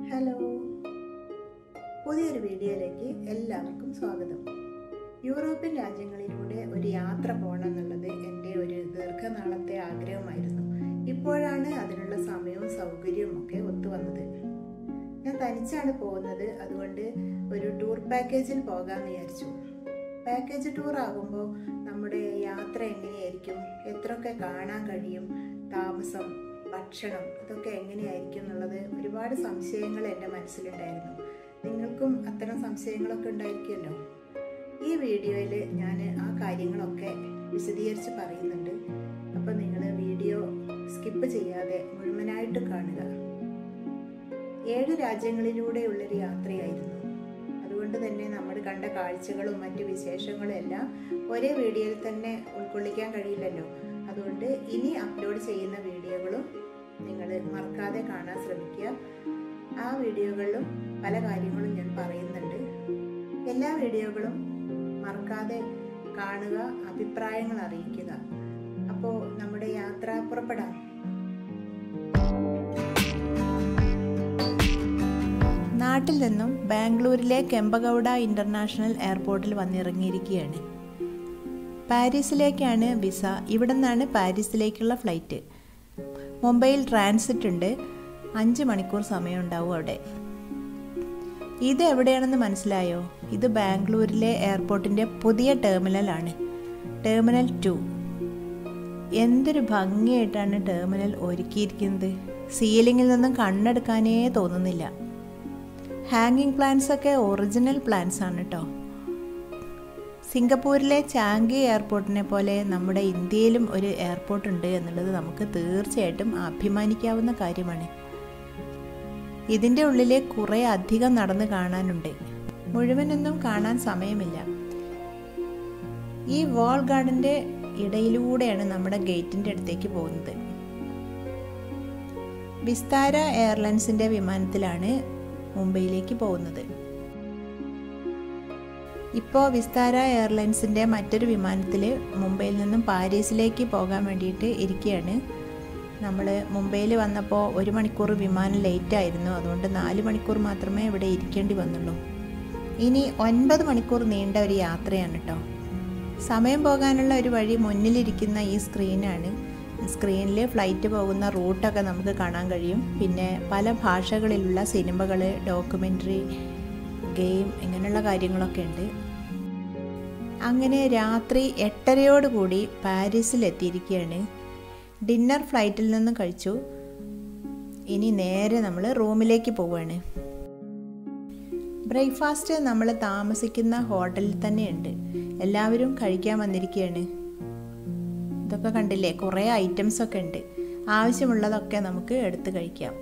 Hello പുതിയൊരു വീഡിയോയിലേക്ക് എല്ലാവർക്കും സ്വാഗതം യൂറോപ്യൻ രാജ്യങ്ങളിലൂടെ ഒരു യാത്ര പോകണം എന്നുള്ളത് എൻ്റെ ഒരു ദീർഘനാളത്തെ ആഗ്രഹമായിരുന്നു ഇപ്പോഴാണ് അതിനുള്ള സമയവും സൗകര്യവും ഒക്കെ ഒത്തുവന്നത് ഞാൻ തനിച്ചാണ് പോകുന്നത് അതുകൊണ്ട് ഒരു ടൂർ പാക്കേജിൽ പോകാമെന്ന് വിചാരിച്ചു പാക്കേജ് ടൂർ ആകുമ്പോൾ നമ്മുടെ യാത്ര എങ്ങനെയായിരിക്കും എത്രയൊക്കെ കാണാൻ കഴിയും താമസം ഭക്ഷണം ഇതൊക്കെ എങ്ങനെയായിരിക്കും എന്നുള്ളത് ഒരുപാട് സംശയങ്ങൾ എൻ്റെ മനസ്സിലുണ്ടായിരുന്നു നിങ്ങൾക്കും അത്തരം സംശയങ്ങളൊക്കെ ഉണ്ടായിരിക്കുമല്ലോ ഈ വീഡിയോയിൽ ഞാൻ ആ കാര്യങ്ങളൊക്കെ വിശദീകരിച്ച് പറയുന്നുണ്ട് അപ്പോൾ നിങ്ങൾ വീഡിയോ സ്കിപ്പ് ചെയ്യാതെ മുഴുവനായിട്ട് കാണുക ഏഴ് രാജ്യങ്ങളിലൂടെയുള്ളൊരു യാത്രയായിരുന്നു അതുകൊണ്ട് തന്നെ നമ്മൾ കണ്ട കാഴ്ചകളും മറ്റു വിശേഷങ്ങളും എല്ലാം ഒരേ വീഡിയോയിൽ തന്നെ ഉൾക്കൊള്ളിക്കാൻ കഴിയില്ലല്ലോ അതുകൊണ്ട് ഇനി അപ്ലോഡ് ചെയ്യുന്ന വീഡിയോകളും നിങ്ങൾ മറക്കാതെ കാണാൻ ശ്രമിക്കുക ആ വീഡിയോകളിലും പല കാര്യങ്ങളും ഞാൻ പറയുന്നുണ്ട് എല്ലാ വീഡിയോകളും മറക്കാതെ കാണുക അഭിപ്രായങ്ങൾ അറിയിക്കുക അപ്പോൾ നമ്മുടെ യാത്ര പുറപ്പെടാം നാട്ടിൽ നിന്നും ബാംഗ്ലൂരിലെ കെമ്പഗൌഡ ഇൻ്റർനാഷണൽ എയർപോർട്ടിൽ വന്നിറങ്ങിയിരിക്കുകയാണ് പാരീസിലേക്കാണ് വിസ ഇവിടെ നിന്നാണ് പാരീസിലേക്കുള്ള ഫ്ലൈറ്റ് മുംബൈയിൽ ട്രാൻസിറ്റ് ഉണ്ട് അഞ്ച് മണിക്കൂർ സമയം ഉണ്ടാവും അവിടെ ഇത് എവിടെയാണെന്ന് മനസ്സിലായോ ഇത് ബാംഗ്ലൂരിലെ എയർപോർട്ടിൻ്റെ പുതിയ ടെർമിനലാണ് ടെർമിനൽ ടു എന്തൊരു ഭംഗിയായിട്ടാണ് ടെർമിനൽ ഒരുക്കിയിരിക്കുന്നത് സീലിങ്ങിൽ നിന്നും കണ്ണെടുക്കാനേ തോന്നുന്നില്ല ഹാങ്ങിങ് പ്ലാൻസ് ഒക്കെ ഒറിജിനൽ പ്ലാൻസ് ആണ് കേട്ടോ സിംഗപ്പൂരിലെ ചാങ്കി എയർപോർട്ടിനെ പോലെ നമ്മുടെ ഇന്ത്യയിലും ഒരു എയർപോർട്ട് ഉണ്ട് എന്നുള്ളത് നമുക്ക് തീർച്ചയായിട്ടും അഭിമാനിക്കാവുന്ന കാര്യമാണ് ഇതിൻ്റെ ഉള്ളിലെ കുറേ അധികം നടന്ന് കാണാനുണ്ട് മുഴുവനൊന്നും കാണാൻ സമയമില്ല ഈ വാൾ ഗാർഡൻ്റെ ഇടയിലൂടെയാണ് നമ്മുടെ ഗേറ്റിൻ്റെ അടുത്തേക്ക് പോകുന്നത് വിസ്താര എയർലൈൻസിൻ്റെ വിമാനത്തിലാണ് മുംബൈയിലേക്ക് പോകുന്നത് ഇപ്പോൾ വിസ്താര എയർലൈൻസിൻ്റെ മറ്റൊരു വിമാനത്തിൽ മുംബൈയിൽ നിന്നും പാരീസിലേക്ക് പോകാൻ വേണ്ടിയിട്ട് ഇരിക്കുകയാണ് നമ്മൾ മുംബൈയിൽ വന്നപ്പോൾ ഒരു മണിക്കൂർ വിമാനം ലേറ്റ് ആയിരുന്നു അതുകൊണ്ട് നാല് മണിക്കൂർ മാത്രമേ ഇവിടെ ഇരിക്കേണ്ടി വന്നുള്ളൂ ഇനി ഒൻപത് മണിക്കൂർ നീണ്ട ഒരു യാത്രയാണ് കേട്ടോ സമയം പോകാനുള്ള ഒരു വഴി മുന്നിലിരിക്കുന്ന ഈ സ്ക്രീനാണ് സ്ക്രീനിൽ ഫ്ലൈറ്റ് പോകുന്ന റൂട്ടൊക്കെ നമുക്ക് കാണാൻ കഴിയും പിന്നെ പല ഭാഷകളിലുള്ള സിനിമകൾ ഡോക്യുമെൻ്ററി ഗെയിം ഇങ്ങനെയുള്ള കാര്യങ്ങളൊക്കെ ഉണ്ട് അങ്ങനെ രാത്രി എട്ടരയോടുകൂടി പാരീസിൽ എത്തിയിരിക്കുകയാണ് ഡിന്നർ ഫ്ലൈറ്റിൽ നിന്ന് കഴിച്ചു ഇനി നേരെ നമ്മൾ റൂമിലേക്ക് പോവുകയാണ് ബ്രേക്ക്ഫാസ്റ്റ് നമ്മൾ താമസിക്കുന്ന ഹോട്ടലിൽ തന്നെ ഉണ്ട് എല്ലാവരും കഴിക്കാൻ വന്നിരിക്കുകയാണ് ഇതൊക്കെ കണ്ടില്ലേ കുറേ ഐറ്റംസ് ഒക്കെ ഉണ്ട് ആവശ്യമുള്ളതൊക്കെ നമുക്ക് എടുത്ത് കഴിക്കാം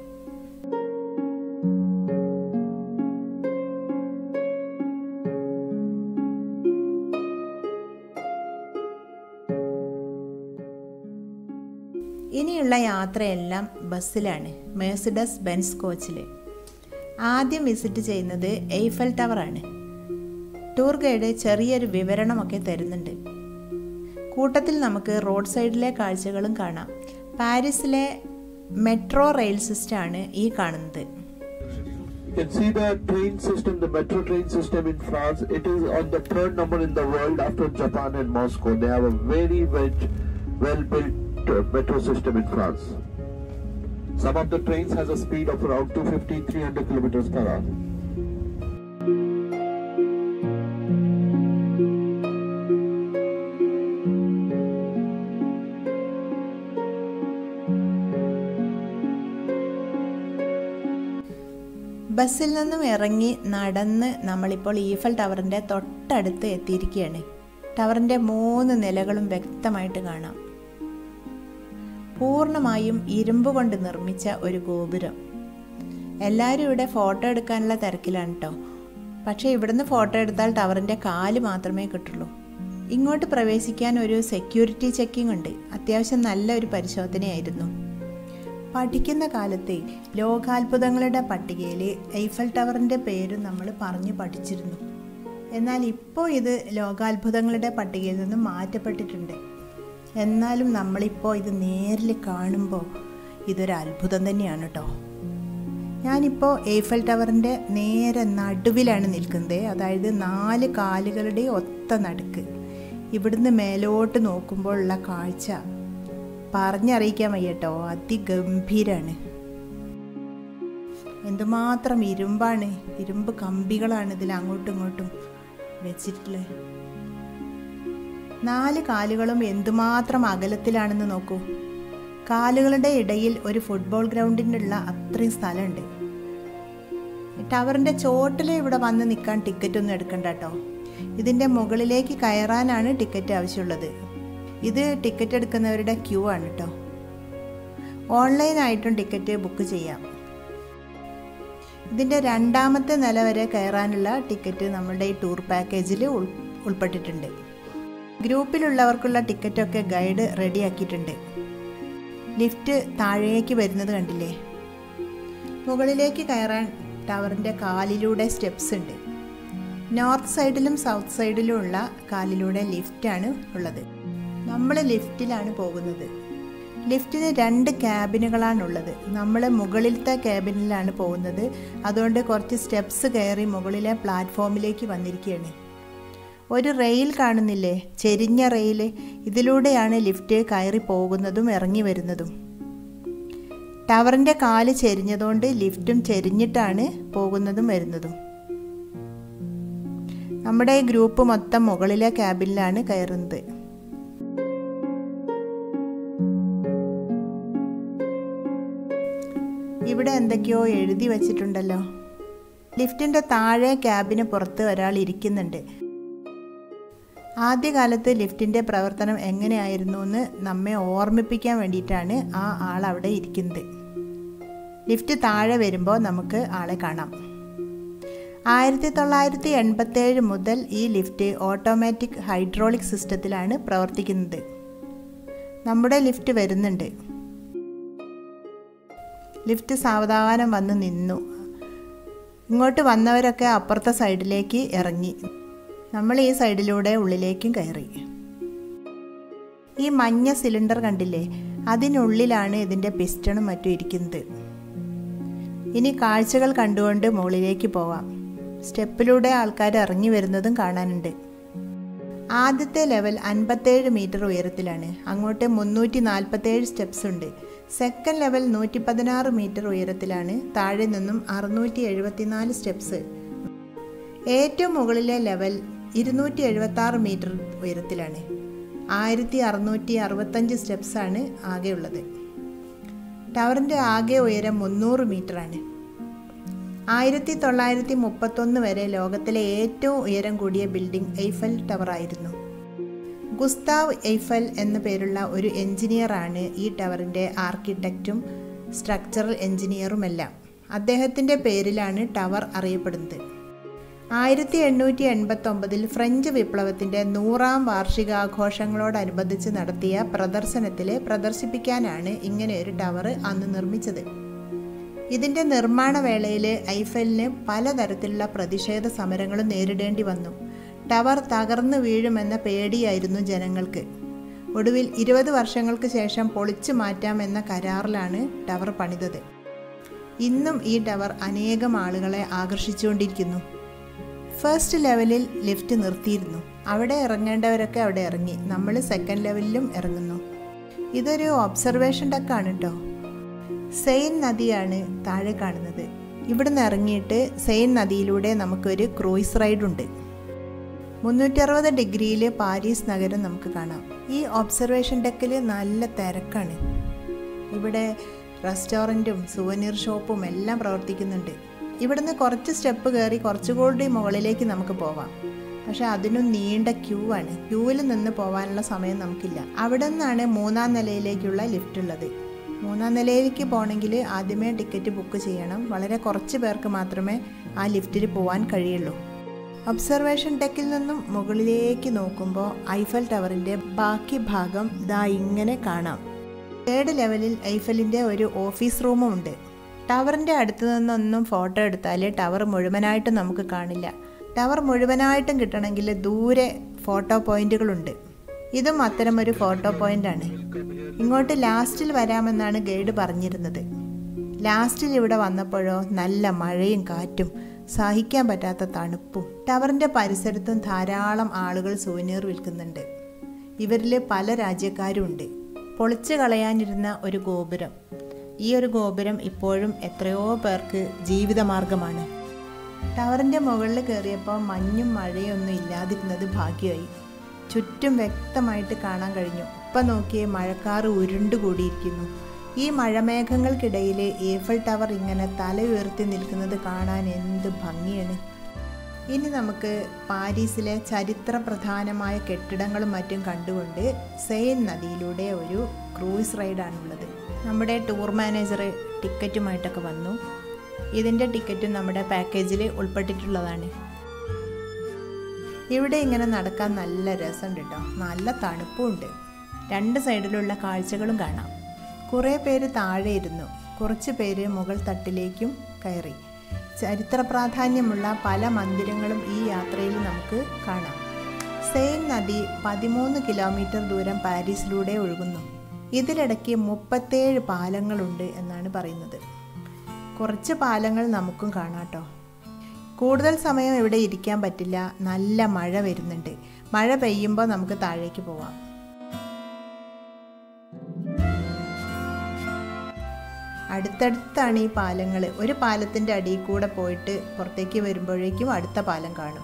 ഇനിയുള്ള യാത്രയെല്ലാം ബസ്സിലാണ് മേഴ്സിഡസ് ബെൻസ് കോച്ചിൽ ആദ്യം വിസിറ്റ് ചെയ്യുന്നത് എയ്ഫൽ ടവറാണ് ടൂർ ഗൈഡ് ചെറിയൊരു വിവരണമൊക്കെ തരുന്നുണ്ട് കൂട്ടത്തിൽ നമുക്ക് റോഡ് സൈഡിലെ കാഴ്ചകളും കാണാം പാരീസിലെ മെട്രോ റെയിൽ സിസ്റ്റമാണ് ഈ കാണുന്നത് You can see the train system, the metro train system in France. It is on the third number in the world after Japan and Moscow. They have a very, very well-built uh, metro system in France. Some of the trains has a speed of around 250-300 kilometers per hour. ബസ്സിൽ നിന്നും ഇറങ്ങി നടന്ന് നമ്മളിപ്പോൾ Eiffel ടവറിൻ്റെ തൊട്ടടുത്ത് എത്തിയിരിക്കുകയാണ് ടവറിൻ്റെ മൂന്ന് നിലകളും വ്യക്തമായിട്ട് കാണാം പൂർണ്ണമായും ഇരുമ്പ് കൊണ്ട് നിർമ്മിച്ച ഒരു ഗോപുരം എല്ലാവരും ഇവിടെ ഫോട്ടോ എടുക്കാനുള്ള തിരക്കിലാണ് കേട്ടോ പക്ഷേ ഇവിടുന്ന് ഫോട്ടോ എടുത്താൽ ടവറിൻ്റെ കാല് മാത്രമേ കിട്ടുള്ളൂ ഇങ്ങോട്ട് പ്രവേശിക്കാൻ ഒരു സെക്യൂരിറ്റി ചെക്കിംഗ് ഉണ്ട് അത്യാവശ്യം നല്ല ഒരു പരിശോധനയായിരുന്നു പഠിക്കുന്ന കാലത്തെ ലോകാത്ഭുതങ്ങളുടെ പട്ടികയിൽ ഐഫൽ ടവറിൻ്റെ പേര് നമ്മൾ പറഞ്ഞു പഠിച്ചിരുന്നു എന്നാൽ ഇപ്പോൾ ഇത് ലോകാത്ഭുതങ്ങളുടെ പട്ടികയിൽ നിന്ന് മാറ്റപ്പെട്ടിട്ടുണ്ട് എന്നാലും നമ്മളിപ്പോൾ ഇത് നേരിൽ കാണുമ്പോൾ ഇതൊരു അത്ഭുതം തന്നെയാണ് കേട്ടോ ഞാനിപ്പോൾ എയ്ഫൽ ടവറിൻ്റെ നേരെ നടുവിലാണ് നിൽക്കുന്നത് അതായത് നാല് കാലുകളുടെ ഒത്ത നടുക്ക് ഇവിടുന്ന് മേലോട്ട് നോക്കുമ്പോൾ ഉള്ള കാഴ്ച പറഞ്ഞറിയിക്കാൻ വയ്യട്ടോ അതിഗംഭീരാണ് എന്തുമാത്രം ഇരുമ്പാണ് ഇരുമ്പ് കമ്പികളാണ് ഇതിൽ അങ്ങോട്ടും ഇങ്ങോട്ടും വെച്ചിട്ടുള്ളത് നാല് കാലുകളും എന്തുമാത്രം അകലത്തിലാണെന്ന് നോക്കൂ കാലുകളുടെ ഇടയിൽ ഒരു ഫുട്ബോൾ ഗ്രൗണ്ടിനുള്ള അത്രയും സ്ഥലമുണ്ട് ടവറിൻ്റെ ചോട്ടിൽ ഇവിടെ വന്ന് നിൽക്കാൻ ടിക്കറ്റ് ഒന്നും എടുക്കണ്ട കേട്ടോ ഇതിൻ്റെ മുകളിലേക്ക് കയറാനാണ് ടിക്കറ്റ് ആവശ്യമുള്ളത് ഇത് ടിക്കറ്റ് എടുക്കുന്നവരുടെ ക്യൂ ആണ് കേട്ടോ ഓൺലൈനായിട്ടും ടിക്കറ്റ് ബുക്ക് ചെയ്യാം ഇതിൻ്റെ രണ്ടാമത്തെ നില വരെ കയറാനുള്ള ടിക്കറ്റ് നമ്മുടെ ഈ ടൂർ പാക്കേജിൽ ഉൾ ഉൾപ്പെട്ടിട്ടുണ്ട് ഗ്രൂപ്പിലുള്ളവർക്കുള്ള ടിക്കറ്റൊക്കെ ഗൈഡ് റെഡിയാക്കിയിട്ടുണ്ട് ലിഫ്റ്റ് താഴേക്ക് വരുന്നത് കണ്ടില്ലേ മുകളിലേക്ക് കയറാൻ ടവറിൻ്റെ കാലിലൂടെ സ്റ്റെപ്സ് ഉണ്ട് നോർത്ത് സൈഡിലും സൗത്ത് സൈഡിലും ഉള്ള കാലിലൂടെ ലിഫ്റ്റാണ് ഉള്ളത് നമ്മൾ ലിഫ്റ്റിലാണ് പോകുന്നത് ലിഫ്റ്റിന് രണ്ട് ക്യാബിനുകളാണുള്ളത് നമ്മൾ മുകളിലത്തെ ക്യാബിനിലാണ് പോകുന്നത് അതുകൊണ്ട് കുറച്ച് സ്റ്റെപ്സ് കയറി മുകളിലെ പ്ലാറ്റ്ഫോമിലേക്ക് വന്നിരിക്കുകയാണ് ഒരു റെയിൽ കാണുന്നില്ലേ ചെരിഞ്ഞ റെയിൽ ഇതിലൂടെയാണ് ലിഫ്റ്റ് കയറി പോകുന്നതും ഇറങ്ങി വരുന്നതും ടവറിൻ്റെ കാല് ചെരിഞ്ഞതുകൊണ്ട് ലിഫ്റ്റും ചെരിഞ്ഞിട്ടാണ് പോകുന്നതും വരുന്നതും നമ്മുടെ ഈ ഗ്രൂപ്പ് മൊത്തം മുകളിലെ ക്യാബിനിലാണ് കയറുന്നത് ഇവിടെ എന്തൊക്കെയോ എഴുതി വച്ചിട്ടുണ്ടല്ലോ ലിഫ്റ്റിൻ്റെ താഴെ ക്യാബിന് പുറത്ത് ഒരാൾ ഇരിക്കുന്നുണ്ട് ആദ്യകാലത്ത് ലിഫ്റ്റിൻ്റെ പ്രവർത്തനം എങ്ങനെയായിരുന്നു എന്ന് നമ്മെ ഓർമ്മിപ്പിക്കാൻ വേണ്ടിയിട്ടാണ് ആ ആൾ അവിടെ ഇരിക്കുന്നത് ലിഫ്റ്റ് താഴെ വരുമ്പോൾ നമുക്ക് ആളെ കാണാം ആയിരത്തി തൊള്ളായിരത്തി എൺപത്തേഴ് മുതൽ ഈ ലിഫ്റ്റ് ഓട്ടോമാറ്റിക് ഹൈഡ്രോളിക് സിസ്റ്റത്തിലാണ് പ്രവർത്തിക്കുന്നത് നമ്മുടെ ലിഫ്റ്റ് വരുന്നുണ്ട് ലിഫ്റ്റ് സാവധാനം വന്ന് നിന്നു ഇങ്ങോട്ട് വന്നവരൊക്കെ അപ്പുറത്തെ സൈഡിലേക്ക് ഇറങ്ങി നമ്മൾ ഈ സൈഡിലൂടെ ഉള്ളിലേക്കും കയറി ഈ മഞ്ഞ സിലിണ്ടർ കണ്ടില്ലേ അതിനുള്ളിലാണ് ഇതിൻ്റെ പിസ്റ്റണും മറ്റും ഇരിക്കുന്നത് ഇനി കാഴ്ചകൾ കണ്ടുകൊണ്ട് മുകളിലേക്ക് പോവാം സ്റ്റെപ്പിലൂടെ ആൾക്കാർ ഇറങ്ങി വരുന്നതും കാണാനുണ്ട് ആദ്യത്തെ ലെവൽ അൻപത്തേഴ് മീറ്റർ ഉയരത്തിലാണ് അങ്ങോട്ട് മുന്നൂറ്റി നാൽപ്പത്തേഴ് സ്റ്റെപ്സ് ഉണ്ട് സെക്കൻഡ് ലെവൽ നൂറ്റി പതിനാറ് മീറ്റർ ഉയരത്തിലാണ് താഴെ നിന്നും അറുന്നൂറ്റി എഴുപത്തിനാല് സ്റ്റെപ്സ് ഏറ്റവും മുകളിലെ ലെവൽ ഇരുന്നൂറ്റി എഴുപത്തി ആറ് മീറ്റർ ഉയരത്തിലാണ് ആയിരത്തി അറുന്നൂറ്റി അറുപത്തഞ്ച് സ്റ്റെപ്സാണ് ആകെയുള്ളത് ടവറിൻ്റെ ആകെ ഉയരം മുന്നൂറ് മീറ്ററാണ് ആയിരത്തി തൊള്ളായിരത്തി മുപ്പത്തൊന്ന് വരെ ലോകത്തിലെ ഏറ്റവും ഉയരം കൂടിയ ബിൽഡിംഗ് എയ്ഫൽ ടവർ ആയിരുന്നു ഗുസ്താവ് എയ്ഫൽ എന്ന പേരുള്ള ഒരു എഞ്ചിനീയറാണ് ഈ ടവറിൻ്റെ ആർക്കിടെക്റ്റും സ്ട്രക്ചറൽ എഞ്ചിനീയറുമെല്ലാം അദ്ദേഹത്തിൻ്റെ പേരിലാണ് ടവർ അറിയപ്പെടുന്നത് ആയിരത്തി എണ്ണൂറ്റി എൺപത്തൊമ്പതിൽ ഫ്രഞ്ച് വിപ്ലവത്തിൻ്റെ നൂറാം വാർഷികാഘോഷങ്ങളോടനുബന്ധിച്ച് നടത്തിയ പ്രദർശനത്തിൽ പ്രദർശിപ്പിക്കാനാണ് ഇങ്ങനെ ഒരു ടവർ അന്ന് നിർമ്മിച്ചത് ഇതിൻ്റെ നിർമ്മാണ വേളയിൽ ഐഫലിന് പലതരത്തിലുള്ള പ്രതിഷേധ സമരങ്ങളും നേരിടേണ്ടി വന്നു ടവർ തകർന്നു വീഴുമെന്ന പേടിയായിരുന്നു ജനങ്ങൾക്ക് ഒടുവിൽ ഇരുപത് വർഷങ്ങൾക്ക് ശേഷം പൊളിച്ചു മാറ്റാമെന്ന കരാറിലാണ് ടവർ പണിതത് ഇന്നും ഈ ടവർ അനേകം ആളുകളെ ആകർഷിച്ചുകൊണ്ടിരിക്കുന്നു ഫസ്റ്റ് ലെവലിൽ ലിഫ്റ്റ് നിർത്തിയിരുന്നു അവിടെ ഇറങ്ങേണ്ടവരൊക്കെ അവിടെ ഇറങ്ങി നമ്മൾ സെക്കൻഡ് ലെവലിലും ഇറങ്ങുന്നു ഇതൊരു ഒബ്സർവേഷൻ ഡക്കാണ് കേട്ടോ സെയിൻ നദിയാണ് താഴെ കാണുന്നത് ഇവിടുന്ന് ഇറങ്ങിയിട്ട് സെയിൻ നദിയിലൂടെ നമുക്കൊരു ക്രൂയിസ് റൈഡ് ഉണ്ട് മുന്നൂറ്റി അറുപത് ഡിഗ്രിയിൽ പാരീസ് നഗരം നമുക്ക് കാണാം ഈ ഒബ്സർവേഷൻ ഡെക്കിൽ നല്ല തിരക്കാണ് ഇവിടെ റെസ്റ്റോറൻറ്റും സുവനീർ ഷോപ്പും എല്ലാം പ്രവർത്തിക്കുന്നുണ്ട് ഇവിടുന്ന് കുറച്ച് സ്റ്റെപ്പ് കയറി കുറച്ചുകൂടി മുകളിലേക്ക് നമുക്ക് പോവാം പക്ഷെ അതിനും നീണ്ട ക്യൂ ആണ് ക്യൂവിൽ നിന്ന് പോകാനുള്ള സമയം നമുക്കില്ല അവിടെ നിന്നാണ് മൂന്നാം നിലയിലേക്കുള്ള ലിഫ്റ്റ് ഉള്ളത് മൂന്നാം നിലയിലേക്ക് പോകണമെങ്കിൽ ആദ്യമേ ടിക്കറ്റ് ബുക്ക് ചെയ്യണം വളരെ കുറച്ച് പേർക്ക് മാത്രമേ ആ ലിഫ്റ്റിൽ പോകാൻ കഴിയുള്ളൂ ഒബ്സർവേഷൻ ഡെക്കിൽ നിന്നും മുകളിലേക്ക് നോക്കുമ്പോൾ ഐഫൽ ടവറിൻ്റെ ബാക്കി ഭാഗം ദാ ഇങ്ങനെ കാണാം തേർഡ് ലെവലിൽ ഐഫലിൻ്റെ ഒരു ഓഫീസ് റൂമും ഉണ്ട് ടവറിൻ്റെ അടുത്ത് നിന്നൊന്നും ഫോട്ടോ എടുത്താൽ ടവർ മുഴുവനായിട്ടും നമുക്ക് കാണില്ല ടവർ മുഴുവനായിട്ടും കിട്ടണമെങ്കിൽ ദൂരെ ഫോട്ടോ പോയിന്റുകളുണ്ട് ഇതും അത്തരമൊരു ഫോട്ടോ പോയിന്റാണ് ഇങ്ങോട്ട് ലാസ്റ്റിൽ വരാമെന്നാണ് ഗൈഡ് പറഞ്ഞിരുന്നത് ലാസ്റ്റിൽ ഇവിടെ വന്നപ്പോഴോ നല്ല മഴയും കാറ്റും സഹിക്കാൻ പറ്റാത്ത തണുപ്പും ടവറിൻ്റെ പരിസരത്തും ധാരാളം ആളുകൾ സുവനീർ വിൽക്കുന്നുണ്ട് ഇവരിൽ പല രാജ്യക്കാരും ഉണ്ട് പൊളിച്ചു കളയാനിരുന്ന ഒരു ഗോപുരം ഈ ഒരു ഗോപുരം ഇപ്പോഴും എത്രയോ പേർക്ക് ജീവിതമാർഗമാണ് ടവറിൻ്റെ മുകളിൽ കയറിയപ്പോൾ മഞ്ഞും മഴയും ഒന്നും ഇല്ലാതിരുന്നത് ഭാഗ്യമായി ചുറ്റും വ്യക്തമായിട്ട് കാണാൻ കഴിഞ്ഞു ഇപ്പം നോക്കിയേ മഴക്കാറ് ഉരുണ്ടുകൂടിയിരിക്കുന്നു ഈ മഴമേഘങ്ങൾക്കിടയിൽ ഏഫൽ ടവർ ഇങ്ങനെ തല ഉയർത്തി നിൽക്കുന്നത് കാണാൻ എന്ത് ഭംഗിയാണ് ഇനി നമുക്ക് പാരീസിലെ ചരിത്ര പ്രധാനമായ കെട്ടിടങ്ങളും മറ്റും കണ്ടുകൊണ്ട് സെയിൻ നദിയിലൂടെ ഒരു ക്രൂയിസ് റൈഡാണുള്ളത് നമ്മുടെ ടൂർ മാനേജർ ടിക്കറ്റുമായിട്ടൊക്കെ വന്നു ഇതിൻ്റെ ടിക്കറ്റും നമ്മുടെ പാക്കേജിൽ ഉൾപ്പെട്ടിട്ടുള്ളതാണ് ഇവിടെ ഇങ്ങനെ നടക്കാൻ നല്ല രസമുണ്ട് കേട്ടോ നല്ല തണുപ്പുമുണ്ട് രണ്ട് സൈഡിലുള്ള കാഴ്ചകളും കാണാം കുറേ പേര് താഴെ ഇരുന്നു കുറച്ച് പേര് മുകൾ തട്ടിലേക്കും കയറി ചരിത്ര പ്രാധാന്യമുള്ള പല മന്ദിരങ്ങളും ഈ യാത്രയിൽ നമുക്ക് കാണാം സെയിൻ നദി പതിമൂന്ന് കിലോമീറ്റർ ദൂരം പാരീസിലൂടെ ഒഴുകുന്നു ഇതിലിടയ്ക്ക് മുപ്പത്തേഴ് പാലങ്ങളുണ്ട് എന്നാണ് പറയുന്നത് കുറച്ച് പാലങ്ങൾ നമുക്കും കാണാട്ടോ കൂടുതൽ സമയം ഇവിടെ ഇരിക്കാൻ പറ്റില്ല നല്ല മഴ വരുന്നുണ്ട് മഴ പെയ്യുമ്പോൾ നമുക്ക് താഴേക്ക് പോവാം അടുത്തടുത്താണ് ഈ പാലങ്ങൾ ഒരു പാലത്തിൻ്റെ അടിയിൽ കൂടെ പോയിട്ട് പുറത്തേക്ക് വരുമ്പോഴേക്കും അടുത്ത പാലം കാണും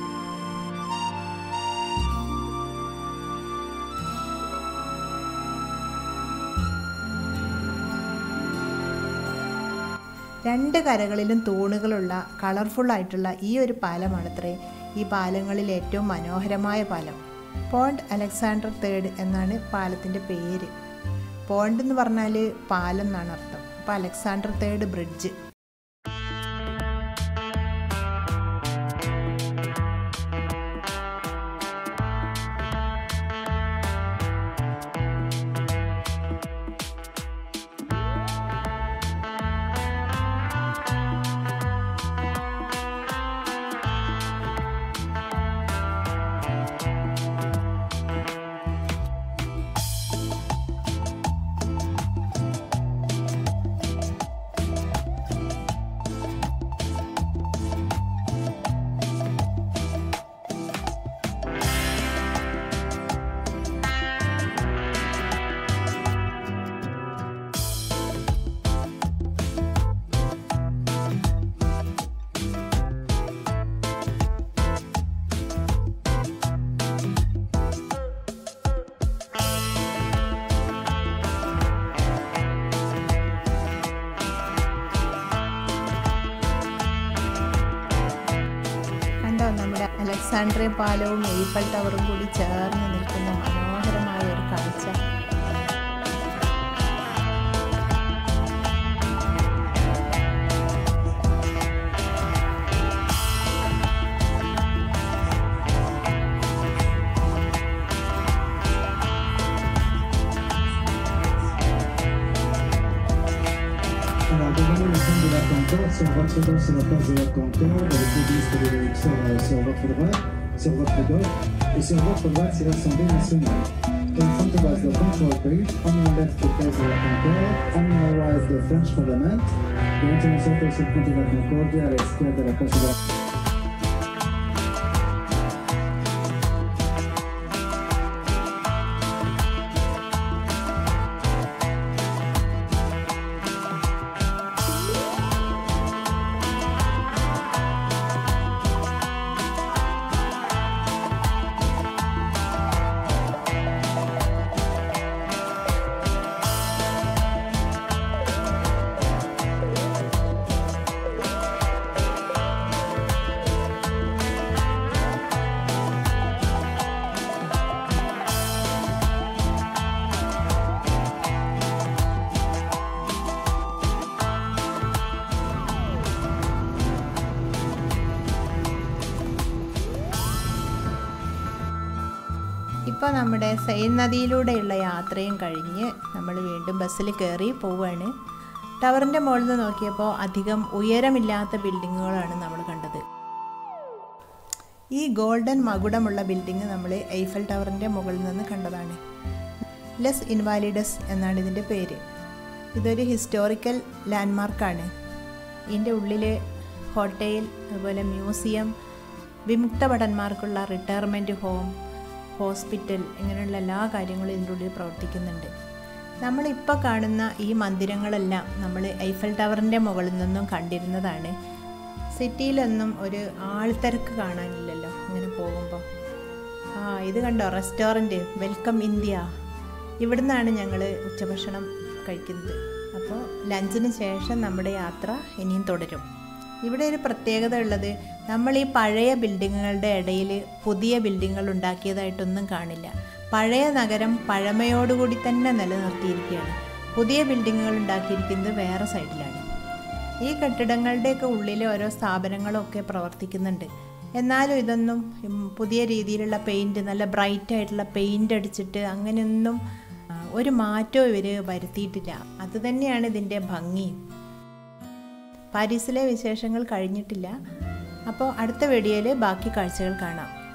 രണ്ട് കരകളിലും തൂണുകളുള്ള കളർഫുൾ ആയിട്ടുള്ള ഈ ഒരു പാലമാണത്രേ ഈ പാലങ്ങളിൽ ഏറ്റവും മനോഹരമായ പാലം പോണ്ട് അലക്സാണ്ടർ തേർഡ് എന്നാണ് പാലത്തിൻ്റെ പേര് പോണ്ട് എന്ന് പറഞ്ഞാൽ പാലം എന്നാണ് അർത്ഥം അപ്പോൾ അലക്സാണ്ടർ തേർഡ് ബ്രിഡ്ജ് കണ്ടോ നമ്മുടെ അലക്സാണ്ട്രിയ പാലവും എയ്ഫൽ ടവറും കൂടി ചേർന്ന് നിൽക്കുന്ന മനോഹരമായ ഒരു കാഴ്ച Alors, devant le centre de la Concorde, sur votre gauche, c'est la place de la Concorde, avec l'église de l'élection euh, sur votre droite, sur votre gauche, et sur votre droite, c'est l'Assemblée nationale. In front of us, the control page, on your left, the place de la Concorde, on your right, the French Parliament, et entrons nosotros el Ponte de la Concordia a la izquierda de la Plaza de la ഇപ്പോൾ നമ്മുടെ സെയിൻ നദിയിലൂടെയുള്ള യാത്രയും കഴിഞ്ഞ് നമ്മൾ വീണ്ടും ബസ്സിൽ കയറി പോവുകയാണ് ടവറിൻ്റെ മുകളിൽ നിന്ന് നോക്കിയപ്പോൾ അധികം ഉയരമില്ലാത്ത ബിൽഡിങ്ങുകളാണ് നമ്മൾ കണ്ടത് ഈ ഗോൾഡൻ മകുടമുള്ള ബിൽഡിംഗ് നമ്മൾ ഐഫൽ ടവറിൻ്റെ മുകളിൽ നിന്ന് കണ്ടതാണ് ലെസ് ഇൻവാലിഡസ് എന്നാണ് ഇതിൻ്റെ പേര് ഇതൊരു ഹിസ്റ്റോറിക്കൽ ലാൻഡ്മാർക്കാണ് ഇതിൻ്റെ ഉള്ളിൽ ഹോട്ടൽ അതുപോലെ മ്യൂസിയം വിമുക്ത ഭടന്മാർക്കുള്ള റിട്ടയർമെൻറ്റ് ഹോം ഹോസ്പിറ്റൽ ഇങ്ങനെയുള്ള എല്ലാ കാര്യങ്ങളും ഇതിൻ്റെ ഉള്ളിൽ പ്രവർത്തിക്കുന്നുണ്ട് നമ്മളിപ്പോൾ കാണുന്ന ഈ മന്ദിരങ്ങളെല്ലാം നമ്മൾ ഐഫൽ ടവറിൻ്റെ മുകളിൽ നിന്നും കണ്ടിരുന്നതാണ് സിറ്റിയിലൊന്നും ഒരു ആൾത്തിരക്ക് കാണാനില്ലല്ലോ ഇങ്ങനെ പോകുമ്പോൾ ആ ഇത് കണ്ടോ റെസ്റ്റോറൻറ്റ് വെൽക്കം ഇന്ത്യ ഇവിടുന്നാണ് ഞങ്ങൾ ഉച്ചഭക്ഷണം കഴിക്കുന്നത് അപ്പോൾ ലഞ്ചിന് ശേഷം നമ്മുടെ യാത്ര ഇനിയും തുടരും ഇവിടെ ഒരു പ്രത്യേകത ഉള്ളത് നമ്മൾ ഈ പഴയ ബിൽഡിങ്ങുകളുടെ ഇടയിൽ പുതിയ ബിൽഡിങ്ങുകൾ ഉണ്ടാക്കിയതായിട്ടൊന്നും കാണില്ല പഴയ നഗരം പഴമയോടുകൂടി തന്നെ നിലനിർത്തിയിരിക്കുകയാണ് പുതിയ ബിൽഡിങ്ങുകൾ ഉണ്ടാക്കിയിരിക്കുന്നത് വേറെ സൈഡിലാണ് ഈ കെട്ടിടങ്ങളുടെയൊക്കെ ഉള്ളിൽ ഓരോ സ്ഥാപനങ്ങളൊക്കെ പ്രവർത്തിക്കുന്നുണ്ട് എന്നാലും ഇതൊന്നും ഉം, പുതിയ രീതിയിലുള്ള പെയിൻറ്റ് നല്ല ബ്രൈറ്റ് ആയിട്ടുള്ള പെയിൻ്റ് അടിച്ചിട്ട് അങ്ങനെയൊന്നും ആ, ഒരു മാറ്റവും ഇവർ വരുത്തിയിട്ടില്ല അതുതന്നെയാണ് ഇതിൻ്റെ ഭംഗി പാരീസിലെ വിശേഷങ്ങൾ കഴിഞ്ഞിട്ടില്ല അപ്പോൾ അടുത്ത വീഡിയോയിൽ ബാക്കി കാഴ്ചകൾ കാണാം